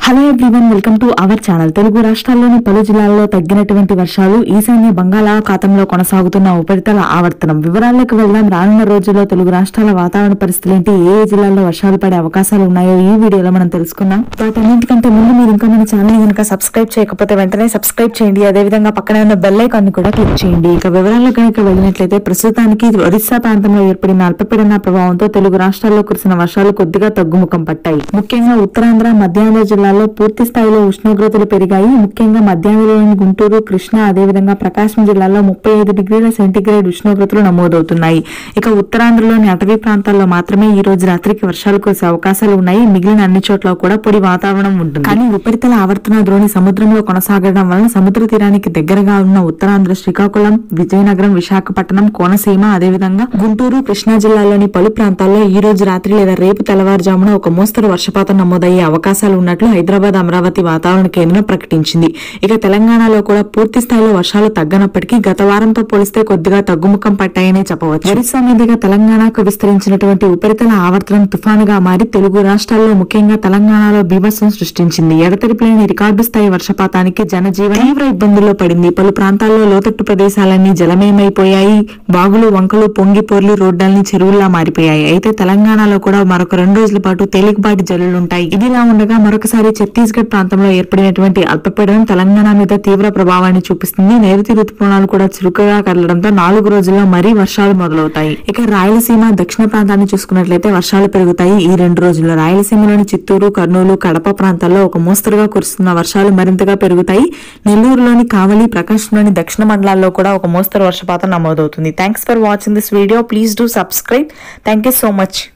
hello everyone welcome to our channel Telugu రాష్ట్రాల్లోని పలు జిల్లాల్లో తగ్గినటువంటి వర్షాలు ఈశాన్య బంగాళాఖాతంలో కొనసాగుతున్న ఉపరితల ఆవర్తనం వివరాల్లోకి వెళ్దాం రానున్న రోజుల్లో తెలుగు రాష్ట్రాల వాతావరణ పరిస్థితులు ఏంటి ఏ ఏ జిల్లాల్లో వర్షాలు పడే అవకాశాలు ఉన్నాయో ఈ వీడియోలో మనం తెలుసుకుందాం వాటన్నింటికంటే ముందు మీరు ఇంకా మన ఛానల్ కనుక సబ్స్క్రైబ్ చేయకపోతే వెంటనే సబ్స్క్రైబ్ చేయండి అదేవిధంగా పక్కనే ఉన్న బెల్ ఐకాన్ ని కూడా క్లిక్ చేయండి ఇక వివరాల్లో కనుక వెళ్ళినట్లయితే ప్రస్తుతానికి ఒరిస్సా ప్రాంతంలో ఏర్పడిన అల్పపీడన ప్రభావంతో తెలుగు రాష్ట్రాల్లో కురిసిన వర్షాలు కొద్దిగా తగ్గుముఖం పట్టాయి ముఖ్యంగా ఉత్తరాంధ్ర మధ్యాంధ్ర జిల్లాల్లో పూర్తి స్థాయిలో ఉష్ణోగ్రతలు పెరిగాయి ముఖ్యంగా మధ్యాంధ్రలోని గుంటూరు కృష్ణా అదేవిధంగా ప్రకాశం జిల్లాలో ముప్పై ఐదు డిగ్రీల సెంటీగ్రేడ్ ఉష్ణోగ్రతలు నమోదవుతున్నాయి ఇక ఉత్తరాంధ్రలోని అటవీ ప్రాంతాల్లో మాత్రమే ఈ రోజు రాత్రికి వర్షాలు కురిసే అవకాశాలు ఉన్నాయి మిగిలిన అన్ని చోట్ల కూడా పొడి వాతావరణం ఉంటుంది కానీ ఉపరితల ఆవర్తన ద్రోణి సముద్రంలో కొనసాగడం వలన సముద్ర తీరానికి దగ్గరగా ఉన్న ఉత్తరాంధ్ర శ్రీకాకుళం విజయనగరం విశాఖపట్నం కోనసీమ అదేవిధంగా గుంటూరు కృష్ణా జిల్లాలోని పలు ప్రాంతాల్లో ఈ రోజు రాత్రి లేదా రేపు తెల్లవారుజామున ఒక మోస్తరు వర్షపాతం నమోదయ్యే అవకాశాలు ఉన్నట్లు హైదరాబాద్ అమరావతి వాతావరణ కేంద్రం ప్రకటించింది ఇక తెలంగాణలో కూడా పూర్తి స్థాయిలో వర్షాలు తగ్గనప్పటికీ గత వారంతో పోలిస్తే కొద్దిగా తగ్గుముఖం పట్టాయనే చెప్పవచ్చు ఒరిస్సా మీదుగా తెలంగాణకు విస్తరించినటువంటి ఉపరితల ఆవర్తనం తుఫానుగా మారి తెలుగు రాష్ట్రాల్లో ముఖ్యంగా తెలంగాణలో బీభత్సం సృష్టించింది ఎడతెరిపి లేని రికార్డు స్థాయి వర్షపాతానికి జనజీవన తీవ్ర ఇబ్బందుల్లో పడింది పలు ప్రాంతాల్లో లోతట్టు ప్రదేశాలన్నీ జలమయమైపోయాయి బాగులు వంకలు పొంగి పొర్లి రోడ్డాల్ని చెరువుల్లా మారిపోయాయి అయితే తెలంగాణలో కూడా మరొక రెండు రోజుల పాటు తేలికపాటి జల్లులుంటాయి ఇదిలా ఉండగా మరొకసారి ఛత్తీస్గఢ్ ప్రాంతంలో ఏర్పడినటువంటి అల్పపీడనం తెలంగాణ మీద తీవ్ర ప్రభావాన్ని చూపిస్తుంది నైరుతి ఋతుపవనాలు కూడా చురుకుగా కదలడంతో నాలుగు రోజుల్లో మరీ వర్షాలు మొదలవుతాయి ఇక రాయలసీమ దక్షిణ ప్రాంతాన్ని చూసుకున్నట్లయితే వర్షాలు పెరుగుతాయి ఈ రెండు రోజుల్లో రాయలసీమలోని చిత్తూరు కర్నూలు కడప ప్రాంతాల్లో ఒక మోస్తరుగా కురుస్తున్న వర్షాలు మరింతగా పెరుగుతాయి నెల్లూరులోని కావలి ప్రకాశంలోని దక్షిణ మండలాల్లో కూడా ఒక మోస్తరు వర్షపాతం నమోదవుతుంది thanks for watching this video please do subscribe thank you so much